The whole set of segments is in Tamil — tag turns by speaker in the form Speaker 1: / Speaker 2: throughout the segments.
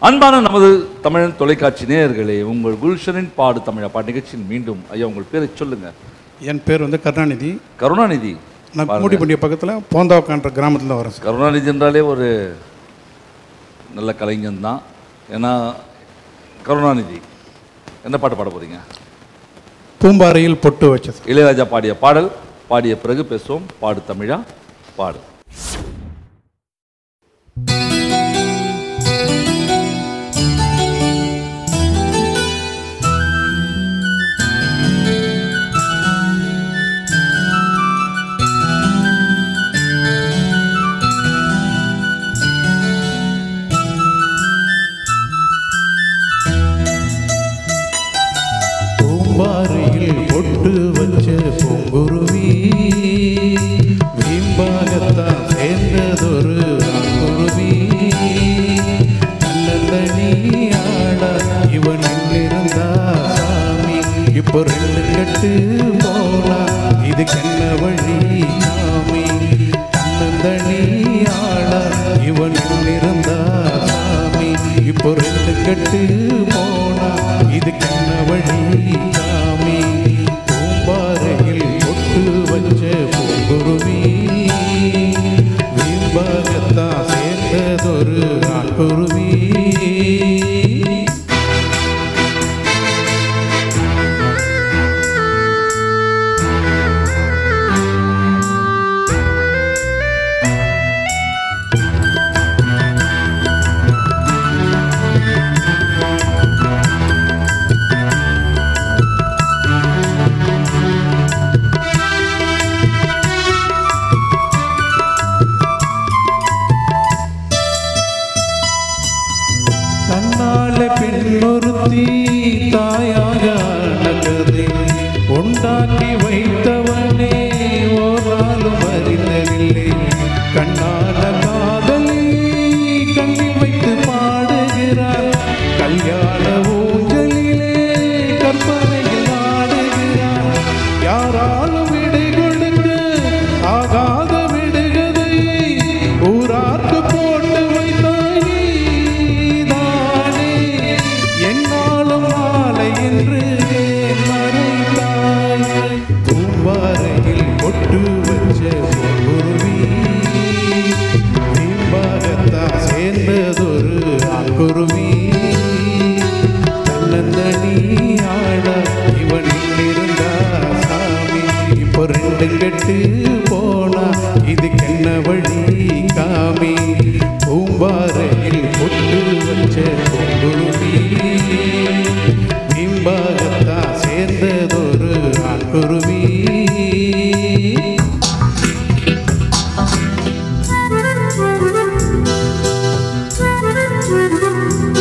Speaker 1: அன்பான நமது தமிழன் தொலைக்காட்சி நேயர்களே உங்கள் குல்ஷனின் பாடு தமிழா பாட்டு நிகழ்ச்சியில் மீண்டும் ஐயா உங்கள் பேரை சொல்லுங்க
Speaker 2: என் பேர் வந்து கருணாநிதி
Speaker 1: கருணாநிதி
Speaker 2: நான் மூடிப்பண்டிய பக்கத்தில் போந்தாவுக்கான்ற கிராமத்தில் வரேன் சார்
Speaker 1: கருணாநிதி என்றாலே ஒரு நல்ல கலைஞன் தான் ஏன்னா கருணாநிதி என்ன பாட்டு பாட போறீங்க
Speaker 2: பூம்பாறையில் பொட்டு வச்சது
Speaker 1: இளையராஜா பாடிய பாடல் பாடிய பிறகு பேசுவோம் பாடு தமிழா பாடு
Speaker 2: பூம்பாறையில் பொட்டு வச்ச பூங்குருவி வீம்பாகத்தான் சேர்ந்ததொரு ஆண்குருவி தன்னந்தனி ஆளா இவன் இருந்தா சாமி இப்போ ரெண்டு கட்டு போனா இதுக்கென்ன வழி சாமி தன்னந்தனி ஆளா இவன் இருந்தா சாமி இப்போ ரெண்டு கட்டு போனா இதுக்கென்ன வழி சாமி பூம்பாறையில் பொட்டு வச்ச பூங்குருவி வீம்பாகத்தான் சேர்ந்ததொரு ஆண்குருவி தன்னால பெண்ணொருத்தி தாயாக நகதை உண்டாக்கி வைத்தவனே ஓராலும் அறிந்ததில்லை கண்ணால காதலி கண்ணில் வைத்து பாடுகிறார் கல்யாண ஊஞ்சலிலே கற்பனையில் ஆடுகிறார் யாராலும் விடை கொடுக்க ஆகாத விடுகதை ஊரார்க்கு போட்டு வைத்தாய் நீதானே என்னாலும் நாளை என்று ஏன் மறைத்தாய் பூம்பாறையில் பொட்டு வச்ச குருவி வீம்பாகத்தான் சேர்ந்ததொரு ஆண்குருவி தன்னந்தனி ஆட இவனில் இருந்தா சாமி இப்போ ரெண்டு கெட்டு போனா இதுக்கென்ன வழி காமி பூம்பாறையில் பொட்டு வச்ச குருவி வீம்பாகத்தான் சேர்ந்ததொரு ஆண்குருவி
Speaker 3: Thank you.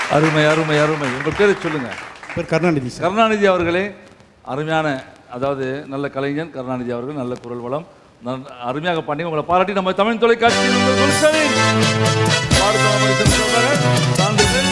Speaker 1: அருமை அருமை அருமை உங்கள் பேரை சொல்லுங்க
Speaker 2: பேர் கருணாநிதி சார்
Speaker 1: கருணாநிதி அவர்களே அருமையான அதாவது நல்ல கலைஞன் கருணாநிதி அவர்கள் நல்ல குரல் வளம் நல்ல- அருமையாக பண்ணி உங்களை பாராட்டி நம்ம தமிழ் தொலைக்காட்சியில் உங்கள் குல்ஷனின் பாடுதல் அமைச்சர் சான்றிதழ்.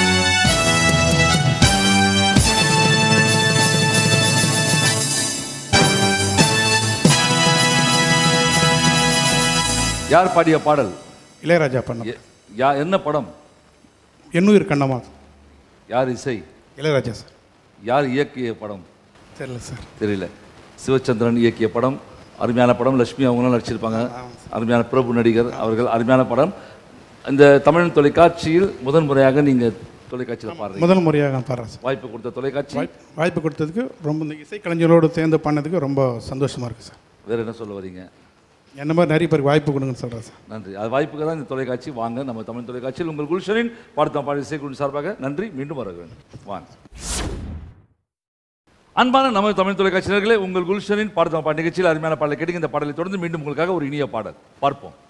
Speaker 1: யார் பாடிய பாடல்
Speaker 2: இளையராஜா பண்ண
Speaker 1: எ- யா என்ன படம்
Speaker 2: எண்ணுயிர் கண்ணமா
Speaker 1: யார் இசை
Speaker 2: இளையராஜா சார்
Speaker 1: யார் இயக்கிய படம்
Speaker 2: தெரியல சார்
Speaker 1: தெரியல சிவச்சந்திரன் இயக்கிய படம் அருமையான படம் லட்சுமி அவங்களும் நடிச்சிருப்பாங்க அருமையான பிரபு நடிகர் அவர்கள் அருமையான படம் இந்த தமிழ் தொலைக்காட்சியில் முதன் முறையாக நீங்க தொலைக்காட்சியில் பாடுறீங்க
Speaker 2: முதல் முறையாக நான் பாடுறேன் சார்
Speaker 1: வாய்ப்பு கொடுத்த தொலைக்காட்சி
Speaker 2: வாய்ப்பு கொடுத்ததுக்கு ரொம்ப இந்த இசைக்கலைஞரோடு சேர்ந்து பண்ணதுக்கு ரொம்ப சந்தோஷமாக இருக்குது சார்
Speaker 1: வேற என்ன சொல்ல வரீங்க
Speaker 2: என்ன மாதிரி நிறைய பேருக்கு வாய்ப்பு கொடுங்கன்னு சொல்கிறேன் சார்
Speaker 1: நன்றி அது வாய்ப்புக்கு தான் இந்த தொலைக்காட்சி வாங்க நம்ம தமிழ் தொலைக்காட்சியில் உங்கள் குல்ஷனின் பாடுத்தம் பாடி இசைக்குழு சார்பாக நன்றி மீண்டும் வர வேண்டும் வாங்க அன்பான நம்ம தமிழ் தொலைக்காட்சியினர்களே உங்கள் குல்ஷனின் பாடுத்தம் பாட்டு நிகழ்ச்சியில் அருமையான பாடலை கேட்டு இந்த பாடலை தொடர்ந்து மீண்டும் உங்களுக்காக ஒரு இனிய பாடல் பார்ப்போம்